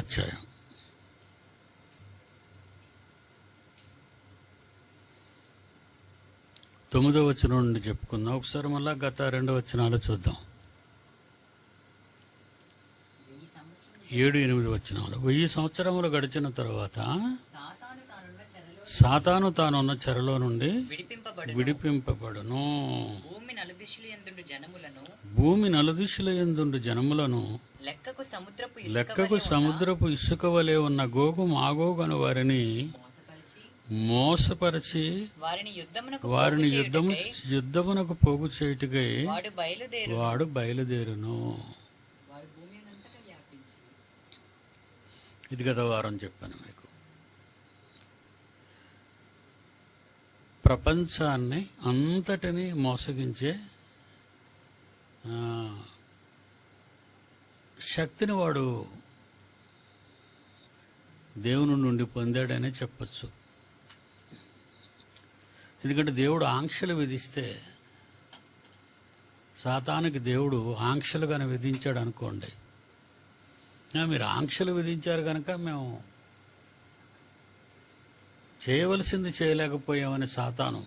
అధ్యాయం తొమ్మిదో వచనం నుండి చెప్పుకుందాం ఒకసారి మళ్ళా గత రెండో వచనాలు చూద్దాం వెయ్యి సంవత్సరం ఏడు ఎనిమిది వచనాలు వెయ్యి సంవత్సరములు గడిచిన తర్వాత సాతాను తానున్న చెరలో సాతాను తానున్న చెరలో నుండి విడిపింపబడు విడిపింపబడును భూమి నలుదిశలు ఎందుండు జనములను భూమి నలుదిశల ఎందుండు జనములను లెక్కకు సముద్రపు ఇసుక లెక్కకు వలె ఉన్న సముద్రపు ఇసుక వలె ఉన్న గోగు మాగోగను వారిని మోసపరిచి మోసపరిచి వారిని యుద్ధమునకు వారిని పోగు యుద్ధము చేయుటకై యుద్ధమునకు పోగు చేయుటకై వాడు బయలుదేరు వాడు బయలుదేరును వాడు భూమి అంతటా వ్యాపించి ఇది గత వారం చెప్పాను మీకు ప్రపంచాన్ని అంతటిని మోసగించే ఆ, శక్తిని వాడు దేవుని నుండి పొందాడనే చెప్పచ్చు ఎందుకంటే దేవుడు ఆంక్షలు విధిస్తే సాతానికి దేవుడు ఆంక్షలు కానీ విధించాడు అనుకోండి ఆ, మీరు ఆంక్షలు విధించారు కనుక మేము చేయవలసింది చేయలేకపోయామని సాతాను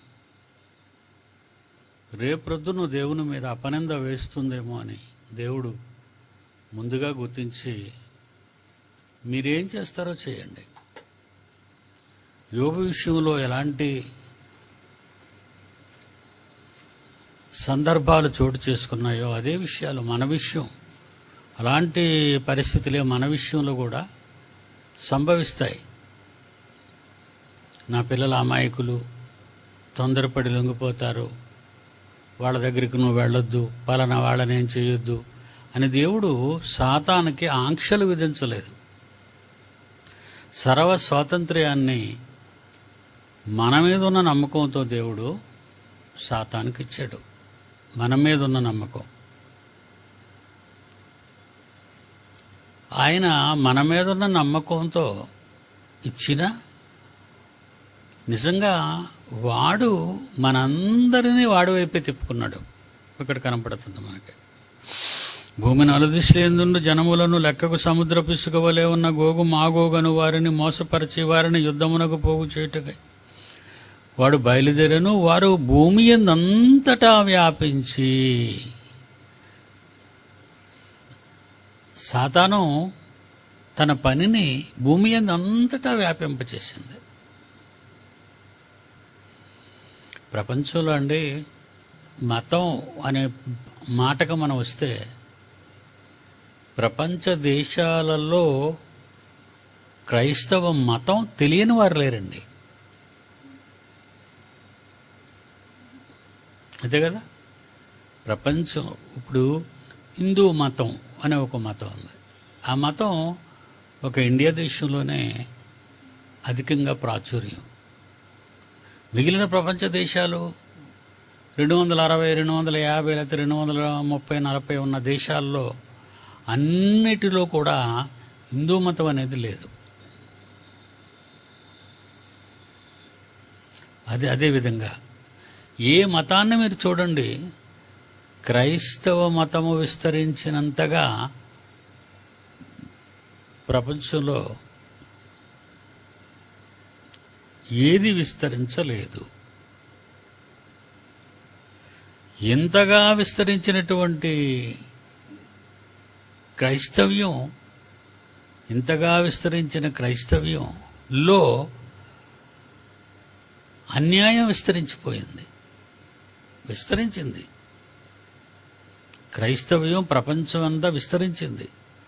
రేపొద్దును దేవుని మీద అపనింద వేస్తుందేమో అని దేవుడు ముందుగా గుర్తించి మీరేం చేస్తారో చేయండి యోగ విషయంలో ఎలాంటి సందర్భాలు చోటు చేసుకున్నాయో అదే విషయాలు మన విషయం అలాంటి పరిస్థితులే మన విషయంలో కూడా సంభవిస్తాయి నా పిల్లల అమాయకులు తొందరపడి లొంగిపోతారు వాళ్ళ దగ్గరికి నువ్వు వెళ్ళొద్దు పలానా వాళ్ళని ఏం చేయొద్దు అని దేవుడు సాతానికి ఆంక్షలు విధించలేదు సర్వ స్వాతంత్ర్యాన్ని మన మీద ఉన్న నమ్మకంతో దేవుడు సాతానికి ఇచ్చాడు మన మీద ఉన్న నమ్మకం ఆయన మన మీద ఉన్న నమ్మకంతో ఇచ్చిన నిజంగా వాడు మనందరినీ వాడి వైపే తిప్పుకున్నాడు ఇక్కడ కనపడుతుంది మనకి భూమి నలుదిశలేందుండు జనములను లెక్కకు సముద్రపు ఇసుక వలె ఉన్న గోగు మాగోగను వారిని మోసపరిచి వారిని యుద్ధమునకు పోగు చేయుటకై వాడు బయలుదేరను వారు భూమి ఎందంతటా వ్యాపించి సాతాను తన పనిని భూమి ఎందంతటా వ్యాపింపచేసింది ప్రపంచంలో అండి మతం అనే మాటకు మనం వస్తే ప్రపంచ దేశాలలో క్రైస్తవ మతం తెలియని వారు లేరండి అంతే కదా ప్రపంచం ఇప్పుడు హిందూ మతం అనే ఒక మతం ఉంది ఆ మతం ఒక ఇండియా దేశంలోనే అధికంగా ప్రాచుర్యం మిగిలిన ప్రపంచ దేశాలు రెండు వందల అరవై రెండు వందల యాభై లేకపోతే రెండు వందల ముప్పై నలభై ఉన్న దేశాల్లో అన్నిటిలో కూడా హిందూ మతం అనేది లేదు అది అదే విధంగా ఏ మతాన్ని మీరు చూడండి క్రైస్తవ మతము విస్తరించినంతగా ప్రపంచంలో ఏది విస్తరించలేదు ఎంతగా విస్తరించినటువంటి క్రైస్తవ్యం ఇంతగా విస్తరించిన క్రైస్తవ్యంలో అన్యాయం విస్తరించిపోయింది విస్తరించింది క్రైస్తవ్యం ప్రపంచం అంతా విస్తరించింది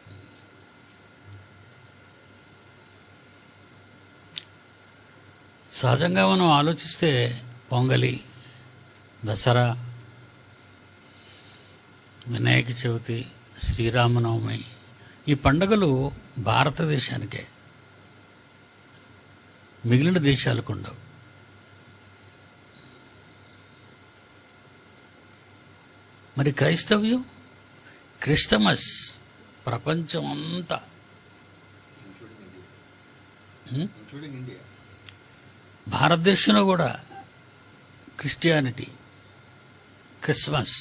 సహజంగా మనం ఆలోచిస్తే పొంగలి దసరా వినాయక చవితి శ్రీరామనవమి ఈ పండుగలు భారతదేశానికే మిగిలిన దేశాలకు ఉండవు మరి క్రైస్తవ్యం క్రిస్టమస్ ప్రపంచం అంతా ఉం? including India. భారతదేశంలో కూడా క్రిస్టియానిటీ క్రిస్మస్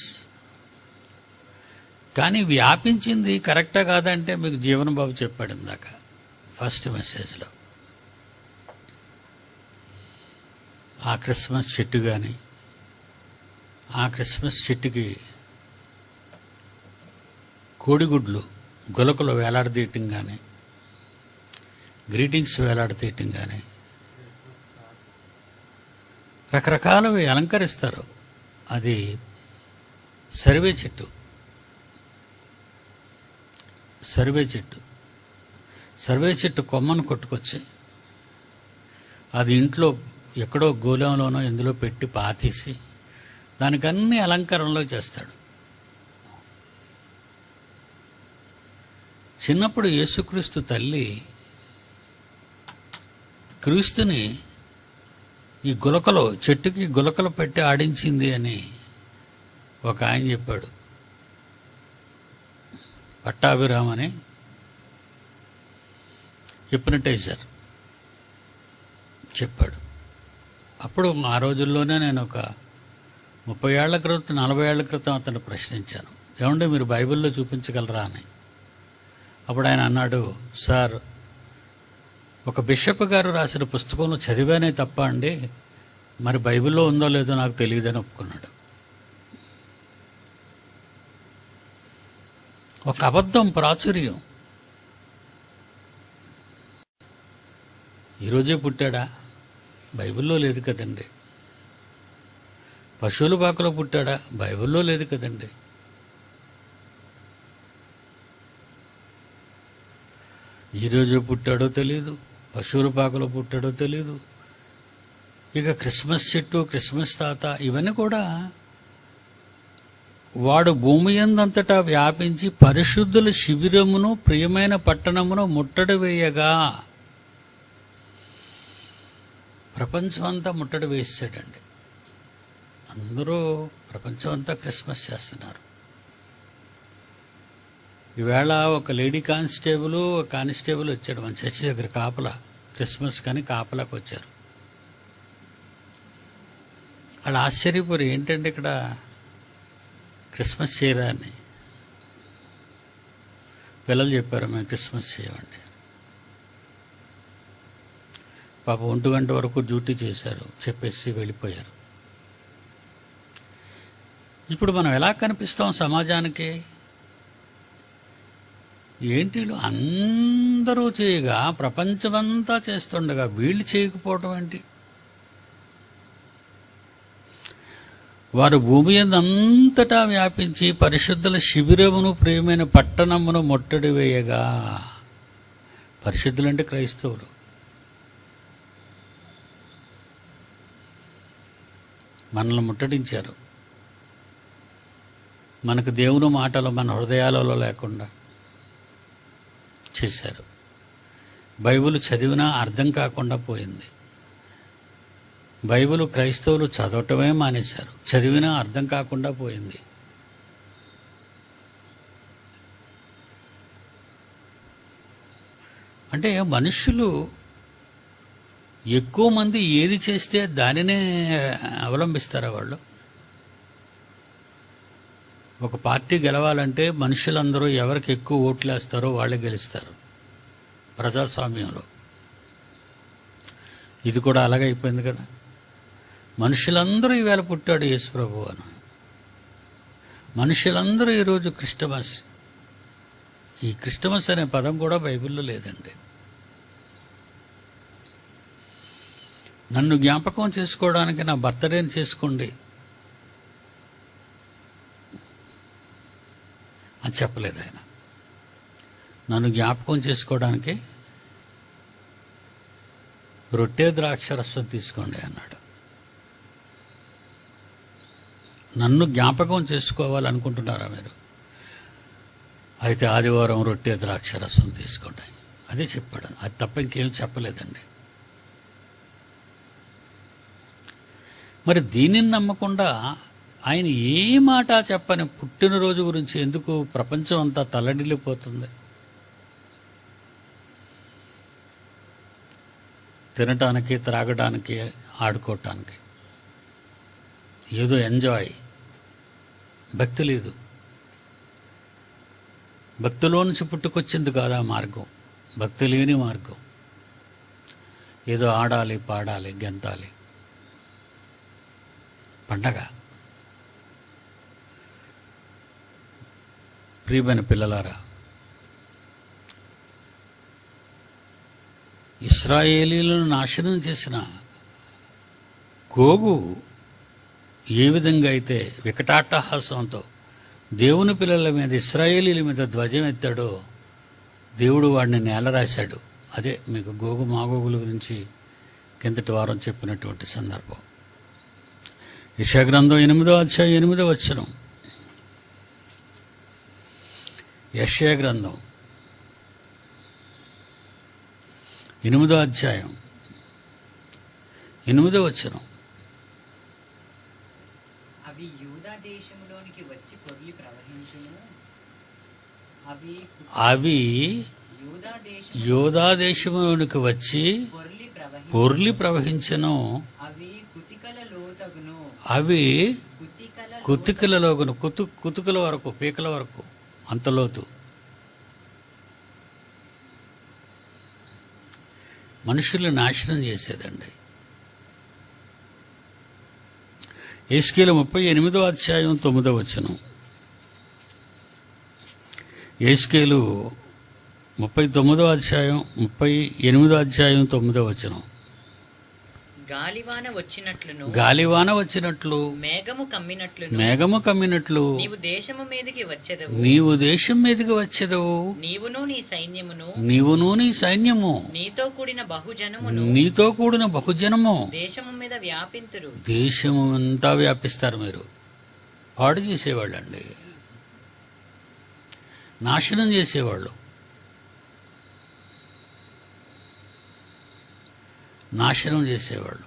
కానీ వ్యాపించింది కరెక్టా కాదంటే మీకు జీవన్ బాబు చెప్పాడు ఇందాక ఫస్ట్ మెసేజ్లో ఆ క్రిస్మస్ చెట్టు కానీ ఆ క్రిస్మస్ చెట్టుకి కోడిగుడ్లు గులకలు వేలాడదీయటం కానీ గ్రీటింగ్స్ వేలాడదీయటం కానీ రకరకాలవి అలంకరిస్తారు అది సర్వే చెట్టు సర్వే చెట్టు సర్వే చెట్టు కొమ్మను కొట్టుకొచ్చి అది ఇంట్లో ఎక్కడో గోళంలోనో ఎందులో పెట్టి పాతేసి దానికి అన్ని అలంకరణలో చేస్తాడు చిన్నప్పుడు యేసుక్రీస్తు తల్లి క్రీస్తుని ఈ గులకలో చెట్టుకి గులకలు పెట్టి ఆడించింది అని ఒక ఆయన చెప్పాడు పట్టాభిరామ్ అని హిప్నటైజర్ చెప్పాడు అప్పుడు ఆ రోజుల్లోనే నేను ఒక ముప్పై ఏళ్ల క్రితం నలభై ఏళ్ల క్రితం అతను ప్రశ్నించాను ఏమంటే మీరు బైబిల్లో చూపించగలరా అని అప్పుడు ఆయన అన్నాడు సార్ ఒక బిషప్ గారు రాసిన పుస్తకంలో చదివానే తప్ప అండి మరి బైబిల్లో ఉందో లేదో నాకు తెలియదని ఒప్పుకున్నాడు ఒక అబద్ధం ప్రాచుర్యం ఈరోజే పుట్టాడా బైబిల్లో లేదు కదండి పశువుల పాకలో పుట్టాడా బైబిల్లో లేదు కదండి ఈరోజు పుట్టాడో తెలియదు పశువుల పాకలో పుట్టాడో తెలియదు ఇక క్రిస్మస్ చెట్టు క్రిస్మస్ తాత ఇవన్నీ కూడా వాడు భూమి ఎందంతటా వ్యాపించి పరిశుద్ధుల శిబిరమును ప్రియమైన పట్టణమును ముట్టడి వేయగా ప్రపంచం అంతా ముట్టడి వేసాడండి అందరూ ప్రపంచం అంతా క్రిస్మస్ చేస్తున్నారు ఈవేళ ఒక లేడీ కానిస్టేబుల్ ఒక కానిస్టేబుల్ వచ్చాడు మన చర్చి దగ్గర కాపలా క్రిస్మస్ కానీ కాపలాకి వచ్చారు వాళ్ళు ఆశ్చర్యపోరు ఏంటంటే ఇక్కడ క్రిస్మస్ చేయరా అని పిల్లలు చెప్పారు మేము క్రిస్మస్ చేయమండి పాప ఒంటి గంట వరకు డ్యూటీ చేశారు చెప్పేసి వెళ్ళిపోయారు ఇప్పుడు మనం ఎలా కనిపిస్తాం సమాజానికి ఏంటి వీళ్ళు అందరూ చేయగా ప్రపంచమంతా చేస్తుండగా వీళ్ళు చేయకపోవటం ఏంటి వారు భూమి అంతటా వ్యాపించి పరిశుద్ధుల శిబిరమును ప్రియమైన పట్టణమును ముట్టడి వేయగా పరిశుద్ధులంటే క్రైస్తవులు మనల్ని ముట్టడించారు మనకు దేవుని మాటలు మన హృదయాలలో లేకుండా చేశారు బైబిల్ చదివినా అర్థం కాకుండా పోయింది బైబిల్ క్రైస్తవులు చదవటమే మానేశారు చదివినా అర్థం కాకుండా పోయింది అంటే మనుషులు ఎక్కువ మంది ఏది చేస్తే దానినే అవలంబిస్తారా వాళ్ళు ఒక పార్టీ గెలవాలంటే మనుషులందరూ ఎవరికి ఎక్కువ ఓట్లు వేస్తారో వాళ్ళే గెలుస్తారు ప్రజాస్వామ్యంలో ఇది కూడా అలాగే అయిపోయింది కదా మనుషులందరూ ఈవేళ పుట్టాడు యేసు ప్రభు అని మనుషులందరూ ఈరోజు క్రిస్టమస్ ఈ క్రిస్టమస్ అనే పదం కూడా బైబిల్లో లేదండి నన్ను జ్ఞాపకం చేసుకోవడానికి నా బర్త్డేని చేసుకోండి అని చెప్పలేదు ఆయన నన్ను జ్ఞాపకం చేసుకోవడానికి రొట్టె ద్రాక్ష రసం తీసుకోండి అన్నాడు నన్ను జ్ఞాపకం చేసుకోవాలనుకుంటున్నారా మీరు అయితే ఆదివారం రొట్టె ద్రాక్ష రసం తీసుకోండి అదే చెప్పాడు అది తప్ప ఇంకేం చెప్పలేదండి మరి దీనిని నమ్మకుండా ఆయన ఏ మాట చెప్పని పుట్టినరోజు గురించి ఎందుకు ప్రపంచం అంతా తల్లడిల్లిపోతుంది తినటానికి త్రాగడానికి ఆడుకోవటానికి ఏదో ఎంజాయ్ భక్తి లేదు భక్తిలో నుంచి పుట్టుకొచ్చింది కాదు ఆ మార్గం భక్తి లేని మార్గం ఏదో ఆడాలి పాడాలి గెంతాలి పండగ ప్రియమైన పిల్లలారా ఇస్రాయేలీలను నాశనం చేసిన గోగు ఏ విధంగా అయితే వికటాట్టహాసంతో దేవుని పిల్లల మీద ఇస్రాయేలీల మీద ధ్వజం ఎత్తాడో దేవుడు వాడిని నేల రాశాడు అదే మీకు గోగు మాగోగుల గురించి కిందటి వారం చెప్పినటువంటి సందర్భం యశాగ్రంథం ఎనిమిదో అధ్యాయం ఎనిమిదో వచ్చనం యశయ గ్రంథం ఎనిమిదో అధ్యాయం ఎనిమిదో వచ్చనం అవి యూదా దేశములోనికి వచ్చి పొర్లి ప్రవహించును అవి అవి యూదా దేశం యోధా దేశంలోనికి వచ్చి పొర్లి ప్రవహి పొర్లి ప్రవహించను అవి కుతికల లోతగును అవి కుతికల కుతుకులలోగును కుతు కుతుకుల వరకు పీకల వరకు అంతలోతు మనుషుల్ని నాశనం చేసేదండి ఏస్కేల ముప్పై ఎనిమిదో అధ్యాయం తొమ్మిదో వచనం ఏస్కేలు ముప్పై తొమ్మిదో అధ్యాయం ముప్పై ఎనిమిదో అధ్యాయం తొమ్మిదో వచనం గాలివాన వచ్చినట్లును గాలివాన వచ్చినట్లు మేఘము కమ్మినట్లును మేఘము కమ్మినట్లు నీవు దేశము మీదకి వచ్చెదవు నీవు దేశం మీదకి వచ్చేదవు నీవును నీ సైన్యమును నీవును నీ సైన్యము నీతో కూడిన బహుజనమును నీతో కూడిన బహుజనము దేశము మీద వ్యాపింతురు దేశము అంతా వ్యాపిస్తారు మీరు పాడు చేసేవాళ్ళండి నాశనం చేసేవాళ్ళు నాశనం చేసేవాళ్ళు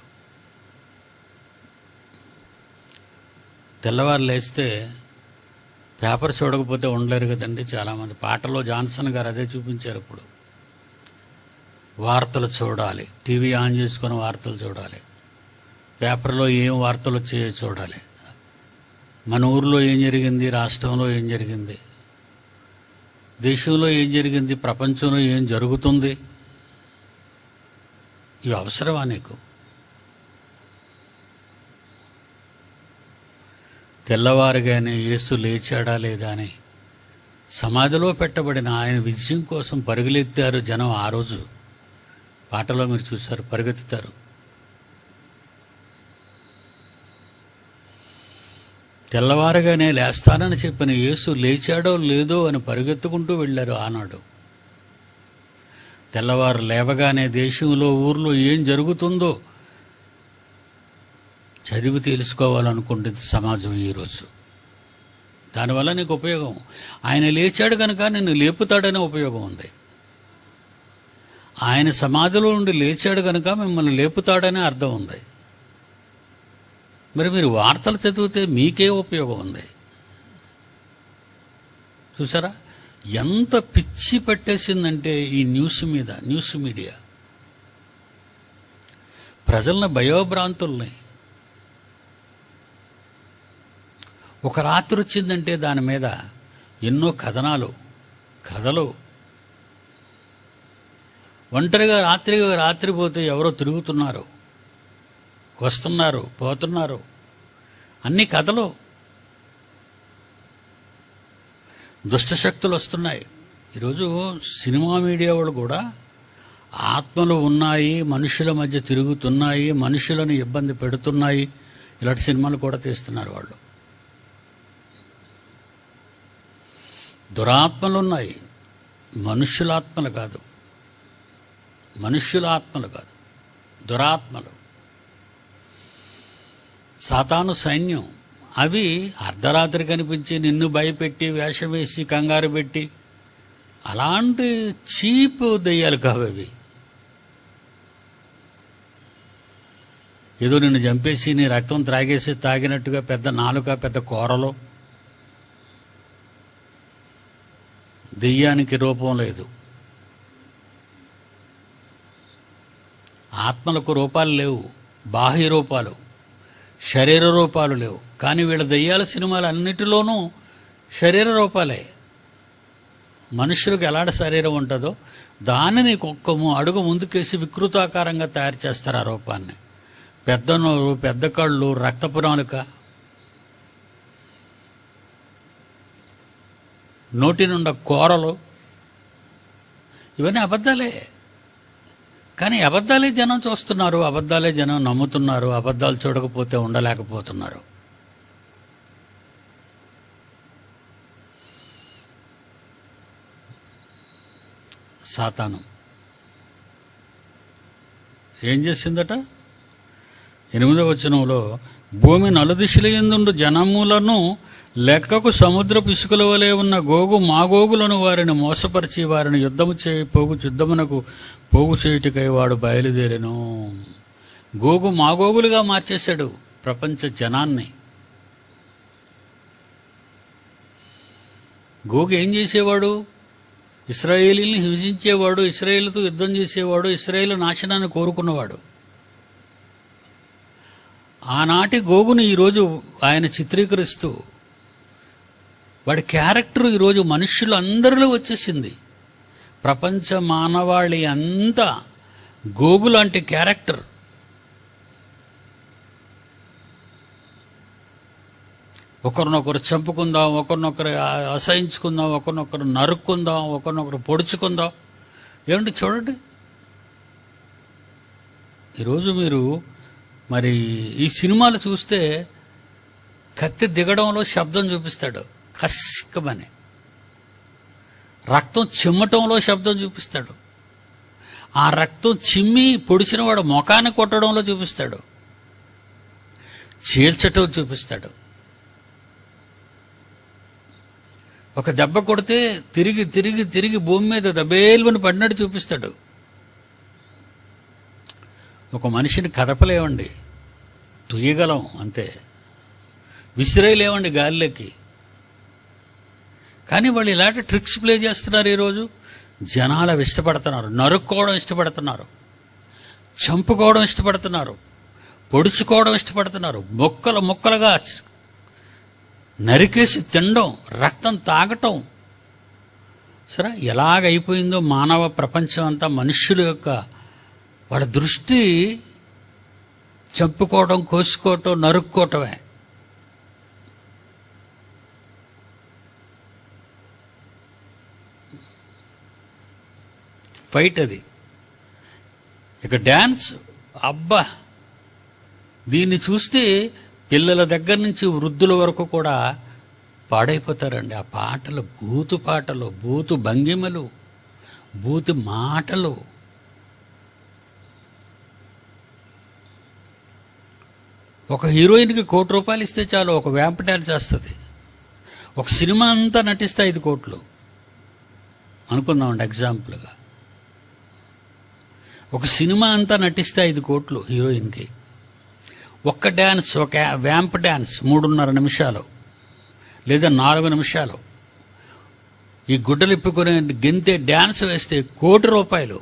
తెల్లవారు లేస్తే పేపర్ చూడకపోతే ఉండలేరు కదండి చాలామంది పాటలో జాన్సన్ గారు అదే చూపించారు ఇప్పుడు వార్తలు చూడాలి టీవీ ఆన్ చేసుకొని వార్తలు చూడాలి పేపర్లో ఏం వార్తలు వచ్చాయో చూడాలి మన ఊర్లో ఏం జరిగింది రాష్ట్రంలో ఏం జరిగింది దేశంలో ఏం జరిగింది ప్రపంచంలో ఏం జరుగుతుంది ఇవి అవసరమా నీకు తెల్లవారుగానే యేసు లేచాడా లేదా అని సమాధిలో పెట్టబడిన ఆయన విజయం కోసం పరుగులెత్తారు జనం ఆ రోజు పాటలో మీరు చూశారు పరుగెత్తుతారు తెల్లవారుగానే లేస్తానని చెప్పిన యేసు లేచాడో లేదో అని పరుగెత్తుకుంటూ వెళ్ళారు ఆనాడు తెల్లవారు లేవగానే దేశంలో ఊర్లో ఏం జరుగుతుందో చదివి తెలుసుకోవాలనుకుంటుంది సమాజం ఈరోజు దానివల్ల నీకు ఉపయోగం ఆయన లేచాడు కనుక నిన్ను లేపుతాడనే ఉపయోగం ఉంది ఆయన సమాధిలో నుండి లేచాడు కనుక మిమ్మల్ని లేపుతాడనే అర్థం ఉంది మరి మీరు వార్తలు చదివితే మీకే ఉపయోగం ఉంది చూసారా ఎంత పిచ్చి పట్టేసిందంటే ఈ న్యూస్ మీద న్యూస్ మీడియా ప్రజలను భయోభ్రాంతుల్ని ఒక రాత్రి వచ్చిందంటే దాని మీద ఎన్నో కథనాలు కథలు ఒంటరిగా రాత్రి రాత్రి పోతే ఎవరో తిరుగుతున్నారు వస్తున్నారు పోతున్నారు అన్ని కథలు దుష్టశక్తులు వస్తున్నాయి ఈరోజు సినిమా మీడియా వాళ్ళు కూడా ఆత్మలు ఉన్నాయి మనుషుల మధ్య తిరుగుతున్నాయి మనుషులను ఇబ్బంది పెడుతున్నాయి ఇలాంటి సినిమాలు కూడా తీస్తున్నారు వాళ్ళు దురాత్మలు ఉన్నాయి మనుష్యుల ఆత్మలు కాదు మనుష్యుల ఆత్మలు కాదు దురాత్మలు సాతాను సైన్యం అవి అర్ధరాత్రి కనిపించి నిన్ను భయపెట్టి వేషం వేసి కంగారు పెట్టి అలాంటి చీప్ దెయ్యాలు కావు అవి ఏదో నిన్ను చంపేసి నీ రక్తం త్రాగేసి తాగినట్టుగా పెద్ద నాలుక పెద్ద కూరలో దెయ్యానికి రూపం లేదు ఆత్మలకు రూపాలు లేవు బాహ్య రూపాలు శరీర రూపాలు లేవు కానీ వీళ్ళ దెయ్యాల సినిమాలు అన్నిటిలోనూ శరీర రూపాలే మనుషులకు ఎలాంటి శరీరం ఉంటుందో దానిని ఒక్క ము- అడుగు ముందుకేసి వికృతాకారంగా తయారు చేస్తారు ఆ రూపాన్ని పెద్ద నోరు పెద్ద కళ్ళు రక్తపు నాలుక నోటి నుండి కూరలు ఇవన్నీ అబద్ధాలే కానీ అబద్ధాలే జనం చూస్తున్నారు అబద్ధాలే జనం నమ్ముతున్నారు అబద్ధాలు చూడకపోతే ఉండలేకపోతున్నారు సాతాను ఏం చేసిందట ఎనిమిదవ వచనంలో భూమి నలుదిశల ఎందుండు జనములను లెక్కకు సముద్రపు ఇసుకల వలె ఉన్న గోగు మాగోగులను వారిని మోసపరిచి వారిని యుద్ధము చేయి పోగు యుద్ధమునకు పోగు చేయుటికై వాడు బయలుదేరెను గోగు మాగోగులుగా మార్చేశాడు ప్రపంచ జనాన్ని గోగు ఏం చేసేవాడు ఇస్రాయేలీని హింసించేవాడు ఇస్రాయేలుతో యుద్ధం చేసేవాడు ఇస్రాయేల్ నాశనాన్ని కోరుకున్నవాడు ఆనాటి గోగును ఈరోజు ఆయన చిత్రీకరిస్తూ వాడి క్యారెక్టర్ ఈరోజు మనుష్యులు అందరిలో వచ్చేసింది ప్రపంచ మానవాళి అంతా గోగు లాంటి క్యారెక్టర్ ఒకరినొకరు చంపుకుందాం ఒకరినొకరు ఆ- అసహించుకుందాం ఒకరినొకరు నరుక్కుందాం ఒకరినొకరు పొడుచుకుందాం ఏమండి చూడండి ఈరోజు మీరు మరి ఈ సినిమాలు చూస్తే కత్తి దిగడంలో శబ్దం చూపిస్తాడు కస్కమని రక్తం చిమ్మటంలో శబ్దం చూపిస్తాడు ఆ రక్తం చిమ్మి పొడిచిన వాడు ముఖాన్ని కొట్టడంలో చూపిస్తాడు చీల్చటం చూపిస్తాడు ఒక దెబ్బ కొడితే తిరిగి తిరిగి తిరిగి భూమి మీద దబేలుమని పడినట్టు చూపిస్తాడు ఒక మనిషిని కదపలేవండి తుయ్యగలం అంతే విసిరేయలేవండి గాలిలోకి కానీ వాళ్ళు ఇలాంటి ట్రిక్స్ ప్లే చేస్తున్నారు ఈరోజు జనాలు అవి ఇష్టపడుతున్నారు నరుక్కోవడం ఇష్టపడుతున్నారు చంపుకోవడం ఇష్టపడుతున్నారు పొడుచుకోవడం ఇష్టపడుతున్నారు మొక్కలు మొక్కలుగా చ- నరికేసి తినడం రక్తం తాగటం సరే ఎలాగైపోయిందో మానవ ప్రపంచం అంతా మనుష్యుల యొక్క వాళ్ళ దృష్టి చంపుకోవడం కోసుకోవటం నరుక్కోవటమే ఫైట్ అది ఇక డ్యాన్స్ అబ్బా దీన్ని చూస్తే పిల్లల దగ్గర నుంచి వృద్ధుల వరకు కూడా పాడైపోతారండి ఆ పాటలు బూతు పాటలు బూతు భంగిమలు బూతు మాటలు ఒక హీరోయిన్కి కోటి రూపాయలు ఇస్తే చాలు ఒక వ్యాంప్ డ్యాన్స్ చేస్తుంది ఒక సినిమా అంతా నటిస్తే ఐదు కోట్లు అనుకుందామండి ఎగ్జాంపుల్గా ఒక సినిమా అంతా నటిస్తే ఐదు కోట్లు హీరోయిన్కి ఒక్క డ్యాన్స్ ఒక వ్యాంప్ డ్యాన్స్ మూడున్నర నిమిషాలు లేదా నాలుగు నిమిషాలు ఈ గుడ్డలు ఇప్పుకునే గెంతే డ్యాన్స్ వేస్తే కోటి రూపాయలు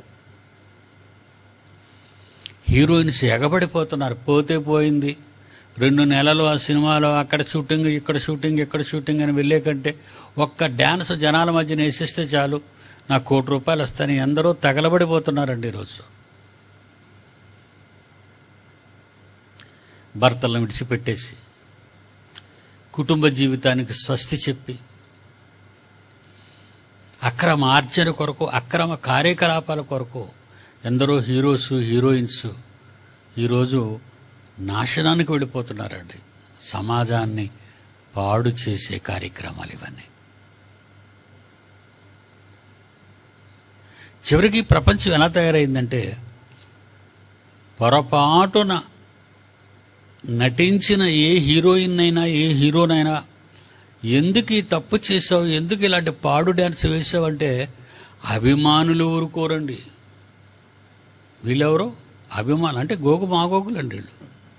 హీరోయిన్స్ ఎగబడిపోతున్నారు పోతే పోయింది రెండు నెలలు ఆ సినిమాలో అక్కడ షూటింగ్ ఇక్కడ షూటింగ్ ఇక్కడ షూటింగ్ అని వెళ్ళే కంటే ఒక్క డ్యాన్స్ జనాల మధ్యన వేసేస్తే చాలు నాకు కోటి రూపాయలు వస్తాయని ఎందరో తగలబడిపోతున్నారండి ఈరోజు భర్తలను విడిచిపెట్టేసి కుటుంబ జీవితానికి స్వస్తి చెప్పి అక్రమ ఆర్జన కొరకు అక్రమ కార్యకలాపాల కొరకు ఎందరో హీరోస్ హీరోయిన్స్ ఈరోజు నాశనానికి వెళ్ళిపోతున్నారండి సమాజాన్ని పాడు చేసే కార్యక్రమాలు ఇవన్నీ చివరికి ఈ ప్రపంచం ఎలా తయారైందంటే పొరపాటున నటించిన ఏ హీరోయిన్ అయినా ఏ హీరోనైనా ఎందుకు ఈ తప్పు చేసావు ఎందుకు ఇలాంటి పాడు డ్యాన్స్ వేసావు అంటే అభిమానులు ఊరుకోరండి వీళ్ళెవరు అభిమానులు అంటే గోగు మాగోగులు అండి వీళ్ళు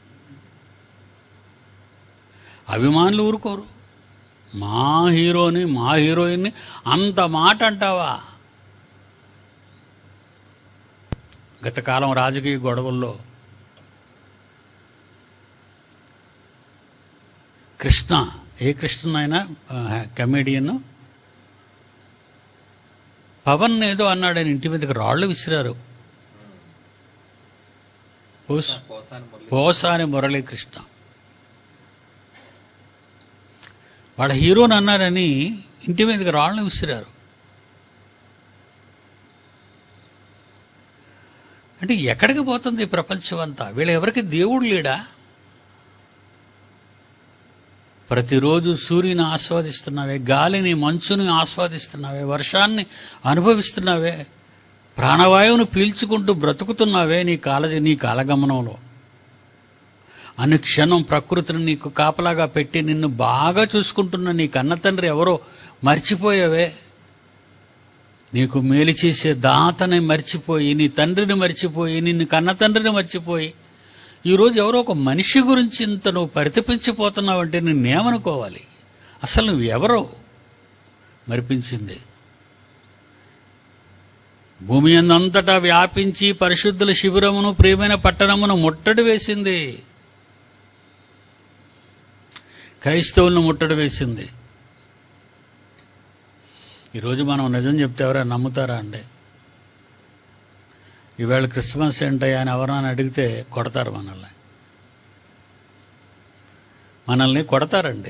అభిమానులు ఊరుకోరు మా హీరోని మా హీరోయిన్ని అంత మాట అంటావా గత కాలం రాజకీయ గొడవల్లో కృష్ణ ఏ కృష్ణ అయినా కమెడియన్ పవన్ ఏదో అన్నాడు ఆయన ఇంటి మీదకి రాళ్ళు విసిరారు పోస్ పోసాని మురళి పోసాని మురళీకృష్ణ వాళ్ళ హీరోని అన్నారని ఇంటి మీదకి రాళ్ళని విసిరారు అంటే ఎక్కడికి పోతుంది ఈ ప్రపంచం అంతా వీళ్ళ ఎవరికి దేవుడు లేడా ప్రతిరోజు సూర్యుని ఆస్వాదిస్తున్నావే గాలిని మంచుని ఆస్వాదిస్తున్నావే వర్షాన్ని అనుభవిస్తున్నావే ప్రాణవాయువును పీల్చుకుంటూ బ్రతుకుతున్నావే నీ కాల నీ కాలగమనంలో అనుక్షణం ప్రకృతిని నీకు కాపలాగా పెట్టి నిన్ను బాగా చూసుకుంటున్న నీ కన్న తండ్రి ఎవరో మర్చిపోయావే నీకు మేలు చేసే దాతని మర్చిపోయి నీ తండ్రిని మర్చిపోయి నిన్ను కన్న తండ్రిని మర్చిపోయి ఈరోజు ఎవరో ఒక మనిషి గురించి ఇంత నువ్వు పరితపించిపోతున్నావంటే నిన్నేమనుకోవాలి అసలు నువ్వు ఎవరో మరిపించింది భూమి అందంతటా వ్యాపించి పరిశుద్ధుల శిబిరమును ప్రియమైన పట్టణమును ముట్టడి వేసింది క్రైస్తవులను ముట్టడి వేసింది ఈరోజు మనం నిజం చెప్తే ఎవరైనా నమ్ముతారా అండి ఈవేళ క్రిస్మస్ ఏంటయ్యా అని ఎవరైనా అడిగితే కొడతారు మనల్ని మనల్ని కొడతారండి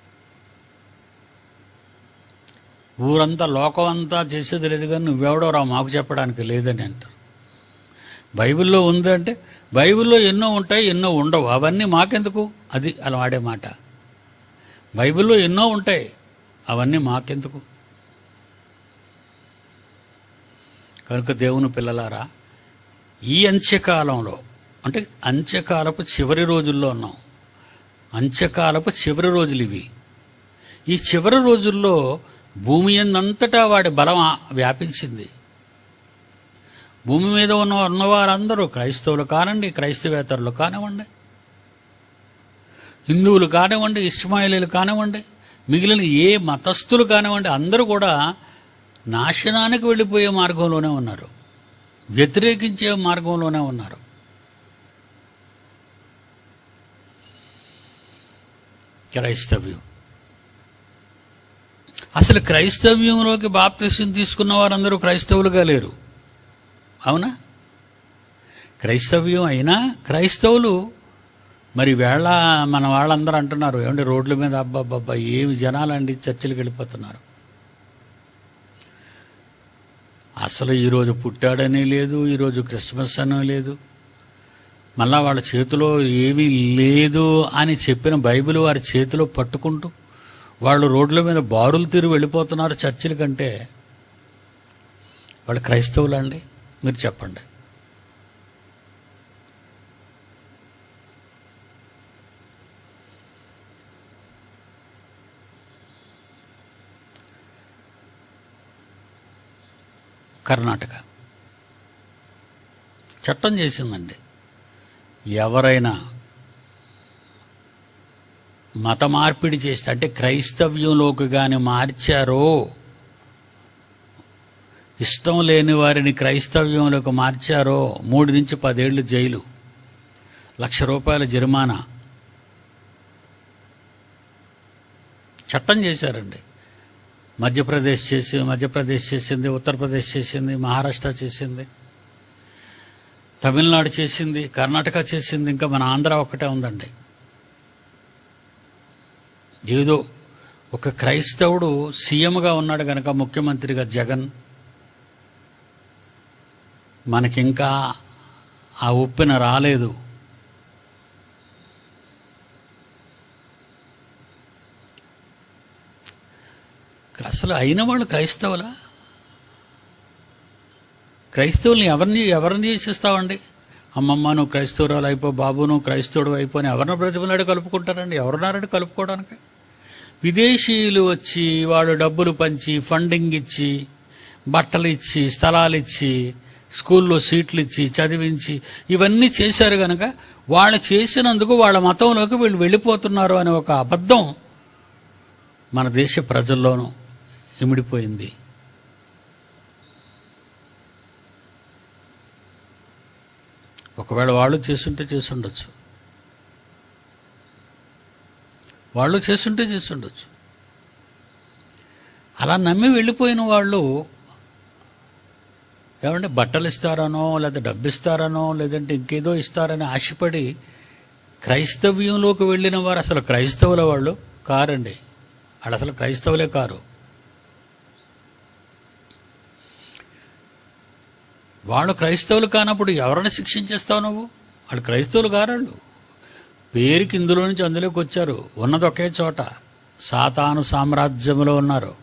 ఊరంతా లోకం అంతా చేసేది లేదు కానీ నువ్వెవడో రా మాకు చెప్పడానికి లేదని అంటారు బైబిల్లో ఉందంటే బైబిల్లో ఎన్నో ఉంటాయి ఎన్నో ఉండవు అవన్నీ మాకెందుకు అది అలా వాడే మాట బైబిల్లో ఎన్నో ఉంటాయి అవన్నీ మాకెందుకు కనుక దేవుని పిల్లలారా ఈ అంత్యకాలంలో అంటే అంత్యకాలపు చివరి రోజుల్లో ఉన్నాం అంత్యకాలపు చివరి రోజులు ఇవి ఈ చివరి రోజుల్లో భూమి ఎందంతటా వాడి బలం ఆ- వ్యాపించింది భూమి మీద ఉన్న ఉన్నవారందరూ క్రైస్తవులు కానివ్వండి క్రైస్తవేతరులు కానివ్వండి హిందువులు కానివ్వండి ఇస్మాయిలీలు కానివ్వండి మిగిలిన ఏ మతస్థులు కానివ్వండి అందరూ కూడా నాశనానికి వెళ్ళిపోయే మార్గంలోనే ఉన్నారు వ్యతిరేకించే మార్గంలోనే ఉన్నారు క్రైస్తవ్యం అసలు క్రైస్తవ్యంలోకి బాప్తిసం తీసుకున్న వారందరూ క్రైస్తవులుగా లేరు అవునా క్రైస్తవ్యం అయినా క్రైస్తవులు మరి వేళ మన వాళ్ళందరూ అంటున్నారు ఏమంటే రోడ్ల మీద అబ్బాబ్బా ఏమి జనాలండి చర్చిలకు వెళ్ళిపోతున్నారు అసలు ఈరోజు పుట్టాడని లేదు ఈరోజు క్రిస్మస్ అని లేదు మళ్ళా వాళ్ళ చేతిలో ఏమీ లేదు అని చెప్పిన బైబిల్ వారి చేతిలో పట్టుకుంటూ వాళ్ళు రోడ్ల మీద బారులు తీరు వెళ్ళిపోతున్నారు చర్చిల కంటే వాళ్ళు క్రైస్తవులండి మీరు చెప్పండి కర్ణాటక చట్టం చేసిందండి ఎవరైనా మత మార్పిడి చేస్తే అంటే క్రైస్తవ్యంలోకి కానీ మార్చారో ఇష్టం లేని వారిని క్రైస్తవ్యంలోకి మార్చారో మూడు నుంచి పదేళ్ళు జైలు లక్ష రూపాయల జరిమానా చట్టం చేశారండి మధ్యప్రదేశ్ చేసి మధ్యప్రదేశ్ చేసింది ఉత్తరప్రదేశ్ చేసింది మహారాష్ట్ర చేసింది తమిళనాడు చేసింది కర్ణాటక చేసింది ఇంకా మన ఆంధ్ర ఒక్కటే ఉందండి ఏదో ఒక క్రైస్తవుడు సీఎంగా ఉన్నాడు కనుక ముఖ్యమంత్రిగా జగన్ మనకింకా ఆ ఉప్పెన రాలేదు అసలు అయిన వాళ్ళు క్రైస్తవులా క్రైస్తవుల్ని ఎవరిని ఎవరిని చేసిస్తావండి అమ్మమ్మ నువ్వు క్రైస్తవురాలు అయిపో బాబు నువ్వు క్రైస్తవుడు అయిపో అని ఎవరిని ప్రతిమలాడి కలుపుకుంటారండి ఎవరున్నారండి కలుపుకోవడానికి విదేశీయులు వచ్చి వాళ్ళు డబ్బులు పంచి ఫండింగ్ ఇచ్చి బట్టలు ఇచ్చి స్థలాలు ఇచ్చి స్కూల్లో సీట్లు ఇచ్చి చదివించి ఇవన్నీ చేశారు కనుక వాళ్ళు చేసినందుకు వాళ్ళ మతంలోకి వీళ్ళు వెళ్ళిపోతున్నారు అనే ఒక అబద్ధం మన దేశ ప్రజల్లోనూ ఇమిడిపోయింది ఒకవేళ వాళ్ళు చేసుంటే చేసుండొచ్చు వాళ్ళు చేసుంటే చేసుండొచ్చు అలా నమ్మి వెళ్ళిపోయిన వాళ్ళు ఏమంటే బట్టలు ఇస్తారనో లేదా డబ్బు ఇస్తారనో లేదంటే ఇంకేదో ఇస్తారని ఆశపడి క్రైస్తవ్యంలోకి వెళ్ళిన వారు అసలు క్రైస్తవుల వాళ్ళు కారండి వాళ్ళు అసలు క్రైస్తవులే కారు వాళ్ళు క్రైస్తవులు కానప్పుడు ఎవరిని శిక్షించేస్తావు నువ్వు వాళ్ళు క్రైస్తవులు కారాళ్ళు పేరుకి ఇందులో నుంచి అందులోకి వచ్చారు ఉన్నది ఒకే చోట సాతాను సామ్రాజ్యంలో ఉన్నారు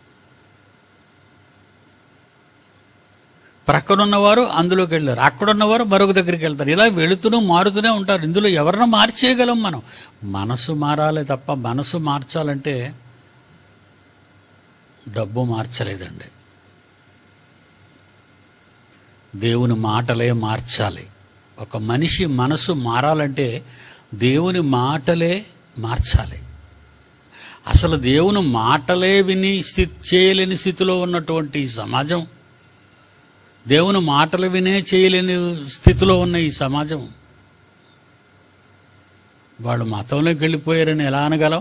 ప్రక్కనున్నవారు అందులోకి వెళ్ళారు అక్కడున్నవారు మరొక దగ్గరికి వెళ్తారు ఇలా వెళుతూనే మారుతూనే ఉంటారు ఇందులో ఎవరిని మార్చేయగలం మనం మనసు మారాలి తప్ప మనసు మార్చాలంటే డబ్బు మార్చలేదండి దేవుని మాటలే మార్చాలి ఒక మనిషి మనసు మారాలంటే దేవుని మాటలే మార్చాలి అసలు దేవుని మాటలే విని స్థితి చేయలేని స్థితిలో ఉన్నటువంటి ఈ సమాజం దేవుని మాటలు వినే చేయలేని స్థితిలో ఉన్న ఈ సమాజం వాళ్ళు మతంలోకి వెళ్ళిపోయారని ఎలా అనగలం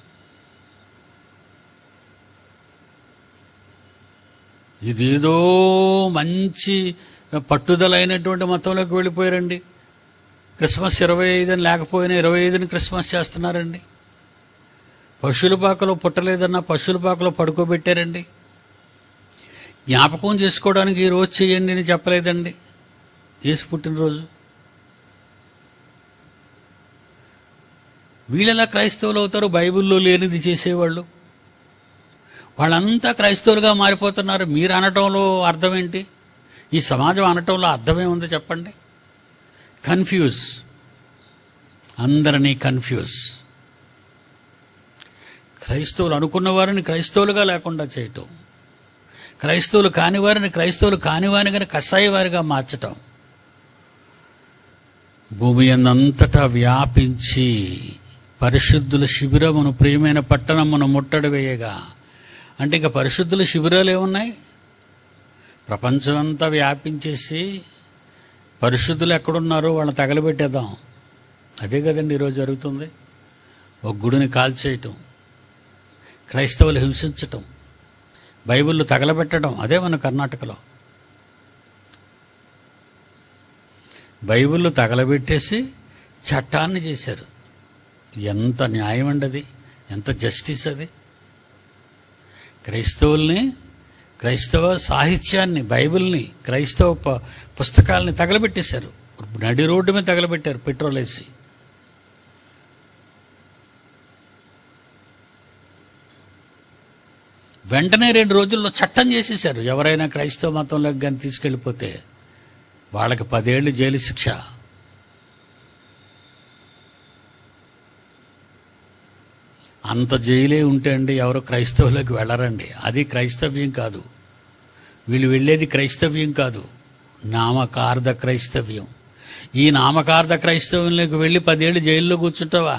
ఇదేదో మంచి పట్టుదలైనటువంటి మతంలోకి వెళ్ళిపోయారండి క్రిస్మస్ ఇరవై ఐదుని లేకపోయినా ఇరవై ఐదుని క్రిస్మస్ చేస్తున్నారండి పశువుల పాకలో పుట్టలేదన్నా పశువుల పాకలో పడుకోబెట్టారండి జ్ఞాపకం చేసుకోవడానికి ఈ రోజు చేయండి అని చెప్పలేదండి యేసు పుట్టినరోజు వీళ్ళెలా క్రైస్తవులు అవుతారు బైబిల్లో లేనిది చేసేవాళ్ళు వాళ్ళంతా క్రైస్తవులుగా మారిపోతున్నారు మీరు అనటంలో అర్థం ఏంటి ఈ సమాజం అనటంలో అర్థమేముంది చెప్పండి కన్ఫ్యూజ్ అందరినీ కన్ఫ్యూజ్ క్రైస్తవులు అనుకున్న వారిని క్రైస్తవులుగా లేకుండా చేయటం క్రైస్తవులు కాని వారిని క్రైస్తవులు కాని వారిని కషాయ వారిగా మార్చటం భూమి అంతటా వ్యాపించి పరిశుద్ధుల శిబిరమును ప్రియమైన పట్టణమును ముట్టడి వేయగా అంటే ఇంకా పరిశుద్ధుల శిబిరాలు ఏమున్నాయి ప్రపంచమంతా వ్యాపించేసి పరిశుద్ధులు ఎక్కడున్నారో వాళ్ళని తగలబెట్టేద్దాం అదే కదండి ఈరోజు జరుగుతుంది ఒక గుడిని కాల్చేయటం క్రైస్తవులు హింసించటం బైబిళ్ళు తగలబెట్టడం అదే మన కర్ణాటకలో బైబిళ్ళు తగలబెట్టేసి చట్టాన్ని చేశారు ఎంత న్యాయం అండి అది ఎంత జస్టిస్ అది క్రైస్తవుల్ని క్రైస్తవ సాహిత్యాన్ని బైబిల్ని క్రైస్తవ ప- పుస్తకాలని తగలబెట్టేశారు నడి రోడ్డు మీద తగలబెట్టారు పెట్రోల్ వేసి వెంటనే రెండు రోజుల్లో చట్టం చేసేశారు ఎవరైనా క్రైస్తవ మతంలోకి కానీ తీసుకెళ్ళిపోతే వాళ్ళకి పదేళ్ళు జైలు శిక్ష అంత జైలే ఉంటే అండి ఎవరు క్రైస్తవులోకి వెళ్ళరండి అది క్రైస్తవ్యం కాదు వీళ్ళు వెళ్ళేది క్రైస్తవ్యం కాదు నామకార్థ క్రైస్తవ్యం ఈ నామకార్థ క్రైస్తవ్యంలోకి వెళ్ళి పదేళ్ళు జైల్లో కూర్చుంటావా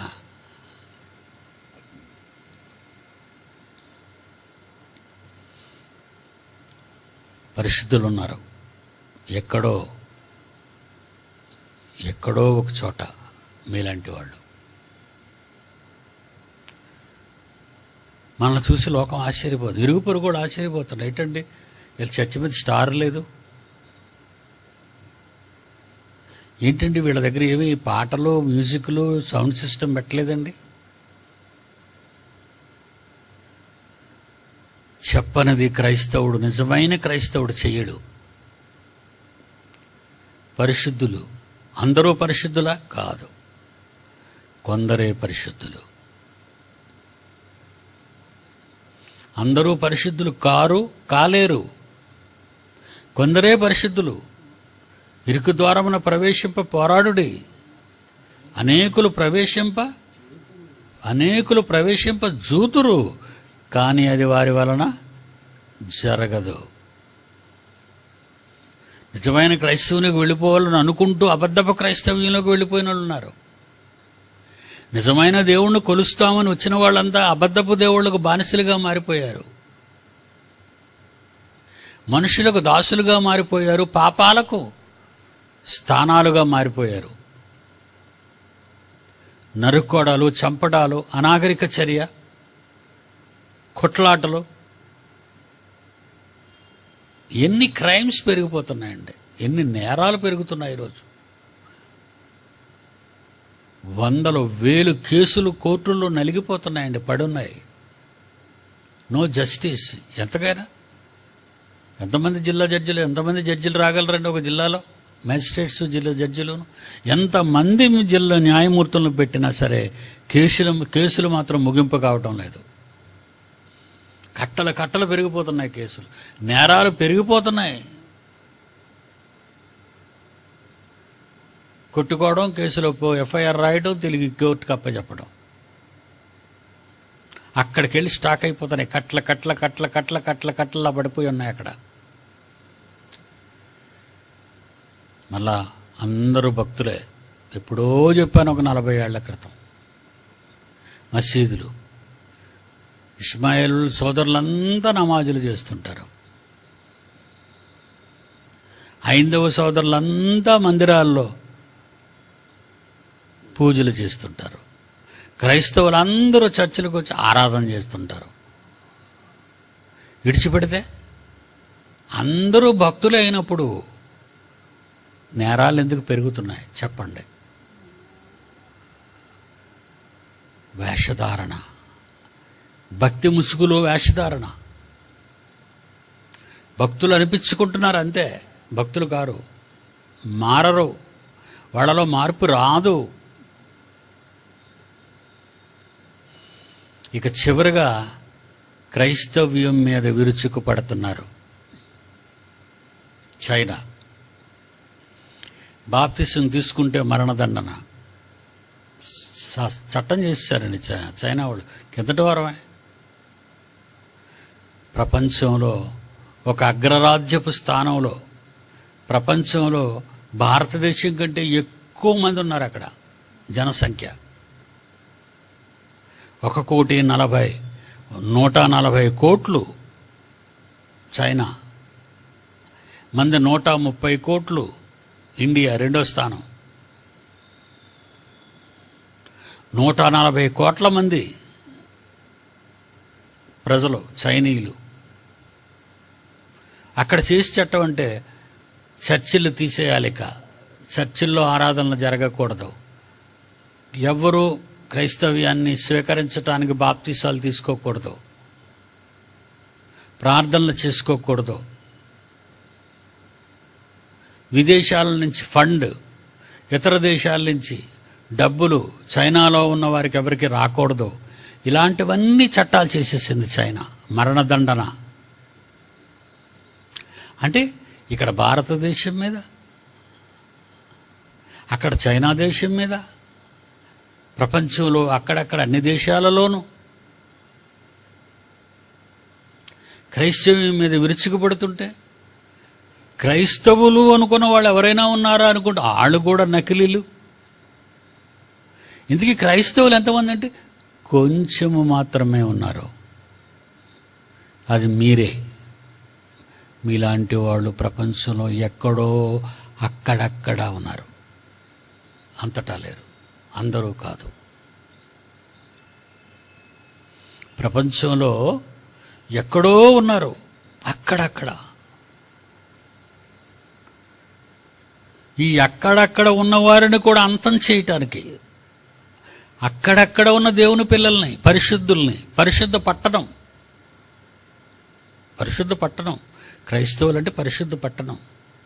పరిశుద్ధులు ఉన్నారు ఎక్కడో ఎక్కడో ఒక చోట మీలాంటి వాళ్ళు మనల్ని చూసి లోకం ఆశ్చర్యపోదు ఇరుగు పొరుగు కూడా ఆశ్చర్యపోతున్నారు ఏంటండి వీళ్ళ చర్చి మీద స్టార్ లేదు ఏంటండి వీళ్ళ దగ్గర ఏమి పాటలు మ్యూజిక్లు సౌండ్ సిస్టమ్ పెట్టలేదండి చెప్పనది క్రైస్తవుడు నిజమైన క్రైస్తవుడు చెయ్యడు పరిశుద్ధులు అందరూ పరిశుద్ధులా కాదు కొందరే పరిశుద్ధులు అందరూ పరిశుద్ధులు కారు కాలేరు కొందరే పరిశుద్ధులు ఇరుకు ద్వారమున ప్రవేశింప పోరాడుడి అనేకులు ప్రవేశింప అనేకులు ప్రవేశింప జూతురు కానీ అది వారి వలన జరగదు నిజమైన క్రైస్తవునికి వెళ్ళిపోవాలని అనుకుంటూ అబద్ధపు క్రైస్తవ్యంలోకి వెళ్ళిపోయిన వాళ్ళు ఉన్నారు నిజమైన దేవుణ్ణి కొలుస్తామని వచ్చిన వాళ్ళంతా అబద్ధపు దేవుళ్ళకు బానిసలుగా మారిపోయారు మనుషులకు దాసులుగా మారిపోయారు పాపాలకు స్థానాలుగా మారిపోయారు నరుక్కోడాలు చంపడాలు అనాగరిక చర్య కొట్లాటలు ఎన్ని క్రైమ్స్ పెరిగిపోతున్నాయండి ఎన్ని నేరాలు పెరుగుతున్నాయి ఈరోజు వందలు వేలు కేసులు కోర్టుల్లో నలిగిపోతున్నాయండి పడున్నాయి నో జస్టిస్ ఎంతకైనా ఎంతమంది జిల్లా జడ్జిలు ఎంతమంది జడ్జిలు రాగలరండి ఒక జిల్లాలో మ్యాజిస్ట్రేట్స్ జిల్లా జడ్జిలు ఎంతమంది జిల్లా న్యాయమూర్తులను పెట్టినా సరే కేసులు కేసులు మాత్రం ముగింపు కావటం లేదు కట్టలు కట్టలు పెరిగిపోతున్నాయి కేసులు నేరాలు పెరిగిపోతున్నాయి కొట్టుకోవడం కేసులో ఎఫ్ఐఆర్ రాయడం తిరిగి కోర్టుకు అప్పచెప్పడం అక్కడికి వెళ్ళి స్టాక్ అయిపోతున్నాయి కట్ల కట్ల కట్ల కట్ల కట్ల కట్ల పడిపోయి ఉన్నాయి అక్కడ మళ్ళా అందరూ భక్తులే ఎప్పుడో చెప్పాను ఒక నలభై ఏళ్ల క్రితం మసీదులు ఇస్మాయిల్ సోదరులంతా నమాజులు చేస్తుంటారు హైందవ సోదరులంతా మందిరాల్లో పూజలు చేస్తుంటారు క్రైస్తవులందరూ చర్చిలకు వచ్చి ఆరాధన చేస్తుంటారు విడిచిపెడితే అందరూ భక్తులే అయినప్పుడు నేరాలు ఎందుకు పెరుగుతున్నాయి చెప్పండి వేషధారణ భక్తి ముసుగులో వేషధారణ భక్తులు అనిపించుకుంటున్నారు అంతే భక్తులు కారు మారరు వాళ్ళలో మార్పు రాదు ఇక చివరిగా క్రైస్తవ్యం మీద విరుచుకు పడుతున్నారు చైనా బాప్తిసం తీసుకుంటే మరణదండన స- చట్టం చేశారండి చై- చైనా వాళ్ళు కిందటి వారమే ప్రపంచంలో ఒక అగ్రరాజ్యపు స్థానంలో ప్రపంచంలో భారతదేశం కంటే ఎక్కువ మంది ఉన్నారు అక్కడ జనసంఖ్య ఒక కోటి నలభై నూట నలభై కోట్లు చైనా మంది నూట ముప్పై కోట్లు ఇండియా రెండో స్థానం నూట నలభై కోట్ల మంది ప్రజలు చైనీయులు అక్కడ చేసి చట్టం అంటే చర్చిలు తీసేయాలి ఇక చర్చిల్లో ఆరాధనలు జరగకూడదు ఎవ్వరూ క్రైస్తవ్యాన్ని స్వీకరించడానికి బాప్తీసాలు తీసుకోకూడదు ప్రార్థనలు చేసుకోకూడదు విదేశాల నుంచి ఫండ్ ఇతర దేశాల నుంచి డబ్బులు చైనాలో ఉన్న వారికి ఎవరికి రాకూడదు ఇలాంటివన్నీ చట్టాలు చేసేసింది చైనా మరణదండన అంటే ఇక్కడ భారతదేశం మీద అక్కడ చైనా దేశం మీద ప్రపంచంలో అక్కడక్కడ అన్ని దేశాలలోనూ క్రైస్తవ్యం మీద విరుచుకుపడుతుంటే క్రైస్తవులు అనుకున్న వాళ్ళు ఎవరైనా ఉన్నారా అనుకుంటే వాళ్ళు కూడా నకిలీలు ఇందుకే క్రైస్తవులు ఎంతమంది అంటే కొంచెము మాత్రమే ఉన్నారు అది మీరే మీలాంటి వాళ్ళు ప్రపంచంలో ఎక్కడో అక్కడక్కడ ఉన్నారు అంతటా లేరు అందరూ కాదు ప్రపంచంలో ఎక్కడో ఉన్నారు అక్కడక్కడ ఈ అక్కడక్కడ ఉన్నవారిని కూడా అంతం చేయటానికి అక్కడక్కడ ఉన్న దేవుని పిల్లల్ని పరిశుద్ధుల్ని పరిశుద్ధ పట్టణం పరిశుద్ధ పట్టణం క్రైస్తవులు అంటే పరిశుద్ధ పట్టణం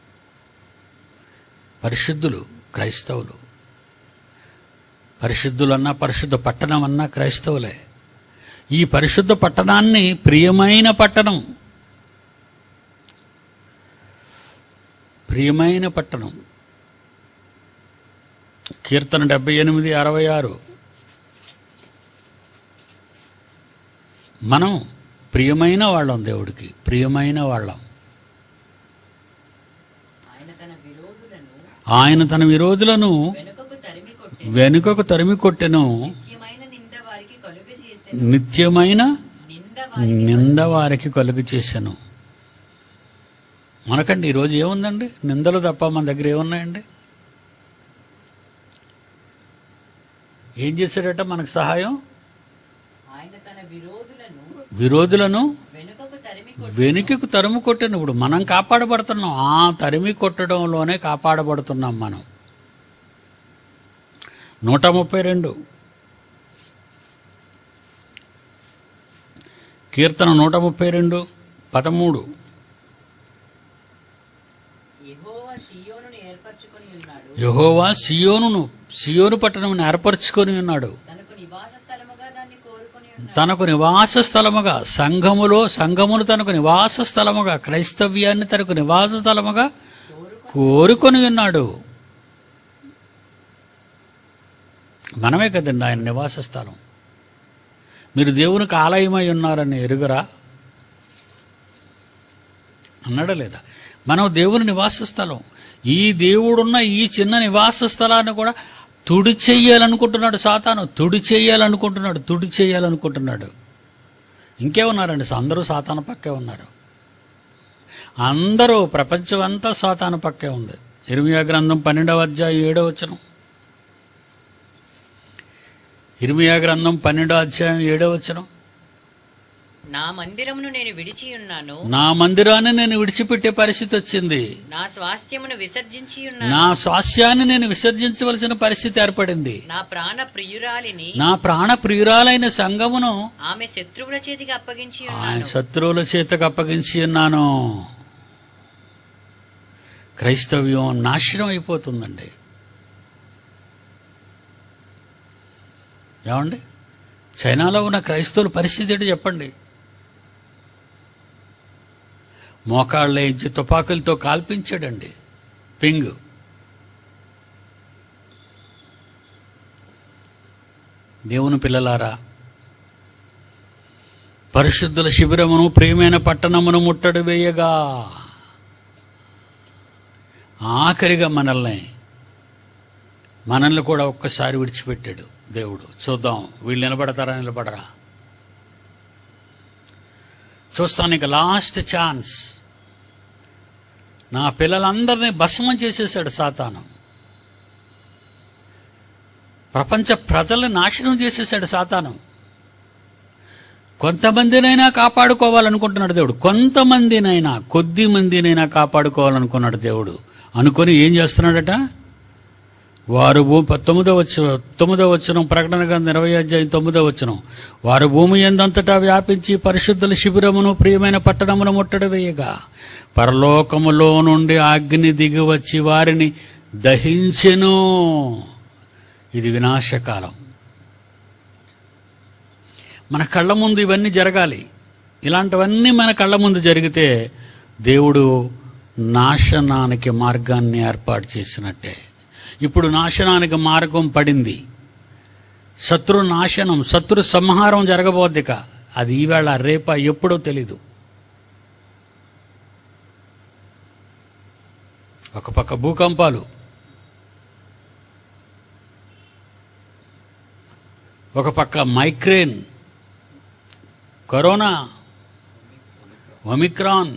పరిశుద్ధులు క్రైస్తవులు పరిశుద్ధులన్నా పరిశుద్ధ పట్టణం అన్నా క్రైస్తవులే ఈ పరిశుద్ధ పట్టణాన్ని ప్రియమైన పట్టణం ప్రియమైన పట్టణం కీర్తన డెబ్బై ఎనిమిది అరవై ఆరు మనం ప్రియమైన వాళ్ళం దేవుడికి ప్రియమైన వాళ్ళం ఆయన తన విరోధులను ఆయన తన విరోధులను వెనుకకు తరిమి కొట్టి వెనుకకు తరిమి కొట్టెను నిత్యమైన నింద వారికి కలుగ చేసెను నిత్యమైన నింద వారి నింద వారికి కలుగు చేశాను మనకండి ఈరోజు ఏముందండి నిందలు తప్ప మన దగ్గర ఏమున్నాయండి ఏం చేశాడట మనకు సహాయం ఆయన తన విరోధులను విరోధులను వెనుకకు తరిమి కొట్టి వెనుకకు తరుము కొట్టిన ఇప్పుడు మనం కాపాడబడుతున్నాం ఆ తరిమి కొట్టడంలోనే కాపాడబడుతున్నాం మనం నూట ముప్పై రెండు కీర్తన నూట ముప్పై రెండు పదమూడు యెహోవా సీయోనును ఏర్పరచుకొని ఉన్నాడు యహోవా సియోనును సియోను పట్టణం ఏర్పరచుకొని ఉన్నాడు తనకు నివాస స్థలముగా దాన్ని కోరుకొని ఉన్నాడు తనకు నివాస స్థలముగా సంఘములో సంఘమును తనకు నివాస స్థలముగా క్రైస్తవ్యాన్ని తనకు నివాస స్థలముగా కోరుకొని కోరుకొని ఉన్నాడు మనమే కదండి ఆయన నివాస స్థలం మీరు దేవునికి ఆలయమై ఉన్నారని ఎరుగరా అన్నాడా లేదా మనం దేవుని నివాస స్థలం ఈ దేవుడున్న ఈ చిన్న నివాస స్థలాన్ని కూడా తుడి చెయ్యాలనుకుంటున్నాడు సాతాను తుడి చెయ్యాలనుకుంటున్నాడు తుడి చెయ్యాలనుకుంటున్నాడు ఇంకే ఉన్నారండి అందరూ సాతాను పక్కే ఉన్నారు అందరూ ప్రపంచం అంతా సాతాను పక్కే ఉంది ఇర్మియా గ్రంథం పన్నెండవ అధ్యాయం ఏడవ వచనం ఇర్మియా గ్రంథం పన్నెండవ అధ్యాయం ఏడవ వచనం నా మందిరమును నేను విడిచి ఉన్నాను నా మందిరాన్ని నేను విడిచిపెట్టే పరిస్థితి వచ్చింది నా స్వాస్థ్యమును విసర్జించి ఉన్నాను నా స్వాస్యాన్ని నేను విసర్జించవలసిన పరిస్థితి ఏర్పడింది నా ప్రాణ ప్రియురాలిని నా ప్రాణ ప్రియురాలైన సంఘమును ఆమె శత్రువుల చేతికి అప్పగించి ఆయన ఉన్నాను శత్రువుల చేతకు అప్పగించి ఉన్నాను క్రైస్తవ్యం నాశనం అయిపోతుందండి ఏమండి చైనాలో ఉన్న క్రైస్తవుల పరిస్థితి ఏంటో చెప్పండి మోకాళ్ళ ఇచ్చి తుపాకులతో కాల్పించాడండి పింగ్ దేవుని పిల్లలారా పరిశుద్ధుల శిబిరమును ప్రియమైన పట్టణమును ముట్టడి వేయగా ఆఖరిగా మనల్ని మనల్ని కూడా ఒక్కసారి విడిచిపెట్టాడు దేవుడు చూద్దాం వీళ్ళు నిలబడతారా నిలబడరా చూస్తాను ఇక లాస్ట్ ఛాన్స్ నా పిల్లలందరినీ భస్మం చేసేసాడు సాతాను ప్రపంచ ప్రజల్ని నాశనం చేసేసాడు సాతాను కొంతమందినైనా కాపాడుకోవాలనుకుంటున్నాడు దేవుడు కొంతమందినైనా కొద్ది మందినైనా కాపాడుకోవాలనుకున్నాడు దేవుడు అనుకొని ఏం చేస్తున్నాడట వారు భూ తొమ్మిదో వచ్చి తొమ్మిదో వచ్చిన ప్రకటన గ్రంథం ఇరవై అధ్యాయం తొమ్మిదో వచ్చిన వారు భూమి ఎందంతటా వ్యాపించి పరిశుద్ధుల శిబిరమును ప్రియమైన పట్టణమును ముట్టడి వేయగా పరలోకములో నుండి అగ్ని దిగి వచ్చి వారిని దహించెను ఇది వినాశకాలం మన కళ్ళ ముందు ఇవన్నీ జరగాలి ఇలాంటివన్నీ మన కళ్ళ ముందు జరిగితే దేవుడు నాశనానికి మార్గాన్ని ఏర్పాటు చేసినట్టే ఇప్పుడు నాశనానికి మార్గం పడింది శత్రు నాశనం శత్రు సంహారం జరగబోద్దిక అది ఈవేళ రేప ఎప్పుడో తెలీదు ఒక పక్క భూకంపాలు ఒక పక్క మైగ్రేన్ కరోనా ఒమిక్రాన్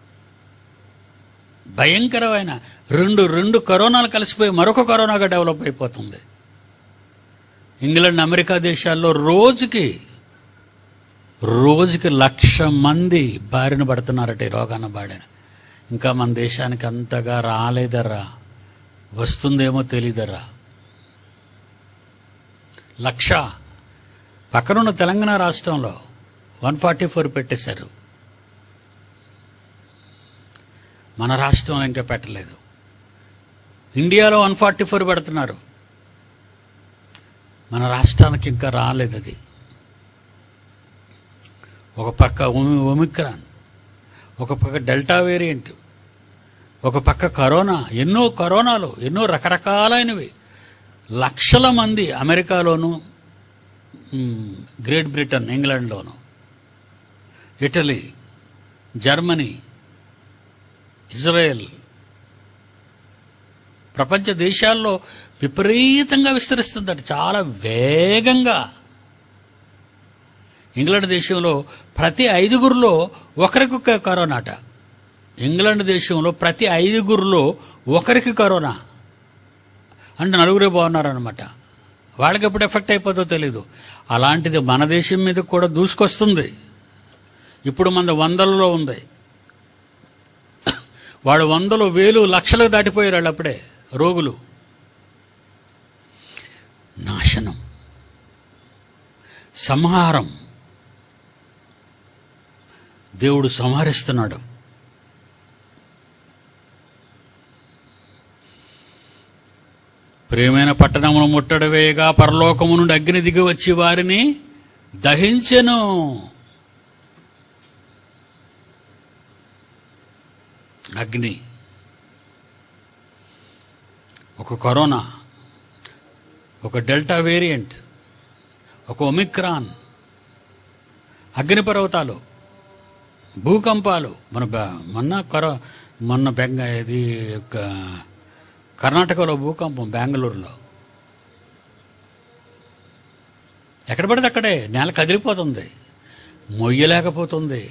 భయంకరమైన రెండు రెండు కరోనాలు కలిసిపోయి మరొక కరోనాగా డెవలప్ అయిపోతుంది ఇంగ్లాండ్ అమెరికా దేశాల్లో రోజుకి రోజుకి లక్ష మంది బారిన పడుతున్నారట ఈ రోగాన బాడిన ఇంకా మన దేశానికి అంతగా రాలేదర్రా వస్తుందేమో తెలీదర్రా లక్ష పక్కనున్న తెలంగాణ రాష్ట్రంలో వన్ ఫార్టీ ఫోర్ పెట్టేశారు మన రాష్ట్రంలో ఇంకా పెట్టలేదు ఇండియాలో వన్ ఫార్టీ ఫోర్ పెడుతున్నారు మన రాష్ట్రానికి ఇంకా రాలేదు అది ఒక పక్క ఒమి- ఒమిక్రాన్ ఒక పక్క డెల్టా వేరియంట్ ఒక పక్క కరోనా ఎన్నో కరోనాలు ఎన్నో రకరకాలైనవి లక్షల మంది అమెరికాలోను మ్, గ్రేట్ బ్రిటన్ ఇంగ్లాండ్లోను ఇటలీ జర్మనీ ఇజ్రాయెల్ ప్రపంచ దేశాల్లో విపరీతంగా విస్తరిస్తుందట చాలా వేగంగా ఇంగ్లాండ్ దేశంలో ప్రతి ఐదుగురిలో ఒకరికి ఒక కరోనాట ఇంగ్లాండ్ దేశంలో ప్రతి ఐదుగురిలో ఒకరికి కరోనా అంటే నలుగురే బాగున్నారనమాట వాళ్ళకి ఎప్పుడు ఎఫెక్ట్ అయిపోతుందో తెలీదు అలాంటిది మన దేశం మీద కూడా దూసుకొస్తుంది ఇప్పుడు మన వందలలో ఉంది వాడు వందలు వేలు లక్షలు దాటిపోయారు వాళ్ళు అప్పుడే రోగులు నాశనం సంహారం దేవుడు సంహరిస్తున్నాడు ప్రేమైన పట్టణమును ముట్టడవేగా పరలోకము నుండి అగ్ని దిగి వచ్చి వారిని దహించెను అగ్ని ఒక కరోనా ఒక డెల్టా వేరియంట్ ఒక ఒమిక్రాన్ అగ్నిపర్వతాలు భూకంపాలు మన బ- మొన్న కరో మొన్న బెంగ ఇది ఒక కర్ణాటకలో భూకంపం బెంగళూరులో ఎక్కడ పడితే అక్కడే నేల కదిలిపోతుంది మొయ్యలేకపోతుంది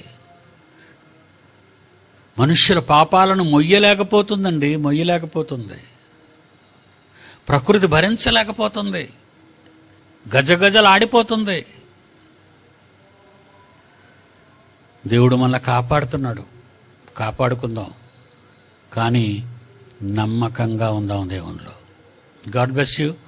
మనుష్యుల పాపాలను మొయ్యలేకపోతుందండి మొయ్యలేకపోతుంది ప్రకృతి భరించలేకపోతుంది గజగజలాడిపోతుంది దేవుడు మనల్ని కాపాడుతున్నాడు కాపాడుకుందాం కానీ నమ్మకంగా ఉందాం దేవునిలో గాడ్ బ్లెస్ యూ